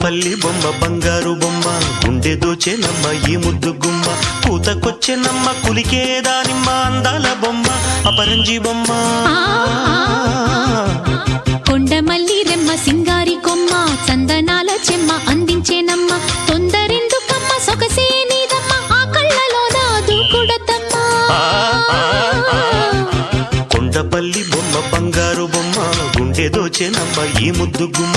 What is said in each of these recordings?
కొండపల్లి బొమ్మ బంగారు బొమ్మ గుండె దోచెనమ్మ ఈ ముద్దు గుమ్మ పూతకొచ్చెనమ్మ కులికే దానిమ్మ అందాల బొమ్మ అపరంజి బొమ్మ కొండమల్లి రెమ్మ సింగారి కొమ్మ చందనాల చెమ్మ అందించేనమ్మ తొందరెందుకమ్మ సొగసే నీదమ్మ ఆ కళ్ళలో నా దూకుడతమ్మ ఆ, ఆ, ఆ. కొండపల్లి బొమ్మ బంగారు బొమ్మ గుండె దోచెనమ్మ ఈ ముద్దు గుమ్మ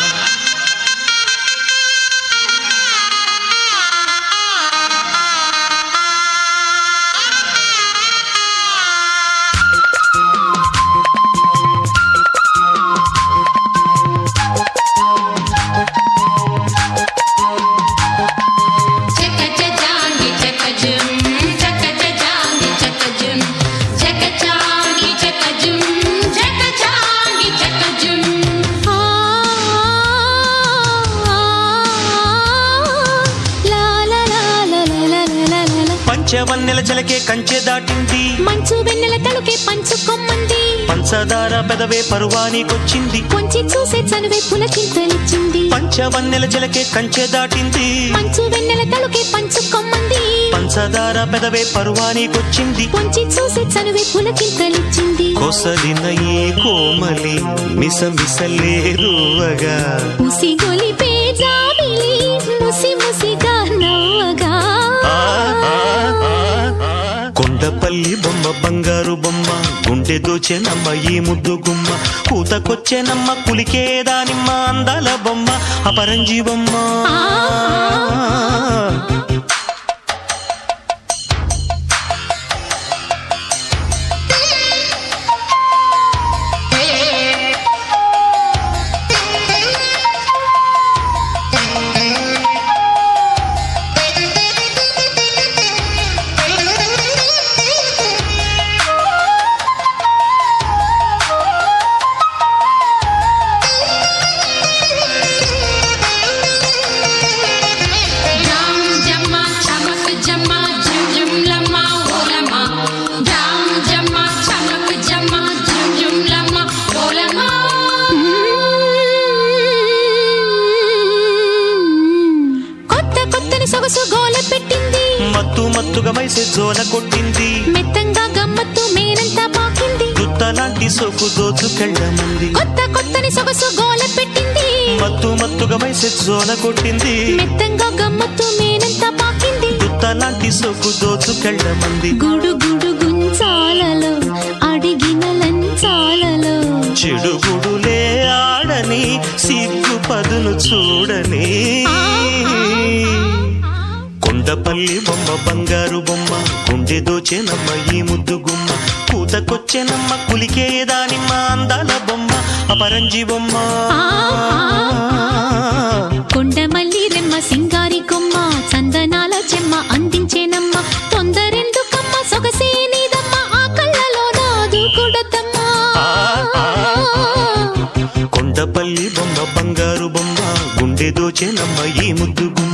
చకచజాంగి చకజుం చకచజాంగి చకజుం చకచాంగి చకజుం చకచాంగి చకజుం ఆ, లా, లా, లా, లా, లా, లా, లా, లా, లా. పంచవన్నెల చలకే కంచె దాటింది మంచు వెన్నెల తలుకే పంచుకొమ్మంది పంచదార పెదవే పరువానికొచ్చింది కొంచి చూసే చనువే పులకింతలిచ్చింది పంచవన్నెల చిలకే కంచె దాటింది మంచు వెన్నెల తలుకే పంచుకొమ్మంది పంచదార పెదవే పరువానికొచ్చింది కొంచి చూసే చనువే పులకింతలిచ్చింది కొసలిన ఈ కోమలి మిస మిసలేరువగా ముసి గొలిపే జాబిలి ముసి ముసిగా నవ్వగా ఆ, ఆ, ఆ, ఆ. కొండపల్లి బొమ్మ బంగారు బొమ్మ గుండె దోచెనమ్మ ఈ ముద్దు గుమ్మ కూతకొచ్చెనమ్మ కులికే దానిమ్మ అందాల బొమ్మ అపరంజి బొమ్మ జాం జమ్మా చమక్ జమ్మా జుం జుం లమ్మా ఓ లమ్మా జాం జమ్మా చమక్ జమ్మా జుం జుం లమ్మా ఓ లమ్మా కొత్త కొత్తని సొగసు గోల పెట్టింది మత్తు మత్తుగా మైసే జోల కొట్టింది మెత్తంగా గమ్మత్తు మేనంతా పాకింది దుత్తలాంటి సోకు దోచుకెళ్ళమంది కొత్త కొత్తని సొగసు గోల పెట్టింది మత్తు మత్తుగా మైసే జోల కొట్టింది మెత్తంగా గమ్మత్తు మేనంతా పాకింది దుత్తలాంటి సోకు దోచుకెళ్ళమంది గుడు గుడు గుంచాలలో అడిగిన లంచాలలో చెడు గుడులే ఆడని సిగ్గు పదును చూడని కొండపల్లి బొమ్మ బంగారు బొమ్మ గుండె దోచెనమ్మ ఈ ముద్దు గుమ్మ పూతకొచ్చెనమ్మ కులికే దానిమ్మ అందాల బొమ్మ అపరంజి బొమ్మ కొండమల్లి రెమ్మ సింగారి కొమ్మ చందనాల చెమ్మ అందించేనమ్మ తొందరెందుకమ్మ సొగసే నీదమ్మ ఆ కళ్ళలో నాదు కొడతమ్మ ఆ, ఆ, ఆ. కొండపల్లి బొమ్మ బంగారు బొమ్మ గుండె దోచెనమ్మ ఈ ముద్దు గుమ్మ